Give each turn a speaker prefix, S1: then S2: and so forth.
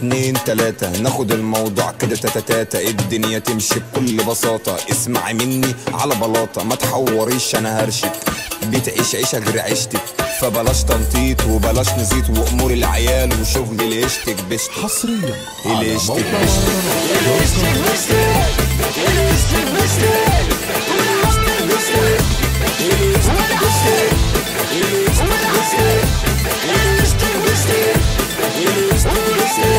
S1: اتنين تلاتة ناخد الموضوع كده تاتا الدنيا تمشي بكل بساطة اسمعي مني على بلاطة ما تحوريش انا هرشك بتعيش عيشة غير عيشتك فبلاش تنطيط وبلاش نزيط وامور العيال وشغل الاشتك بشتك
S2: حصريا على
S1: الاشتك
S2: موقع
S1: بشتك
S2: مهرجانات دوت كوم.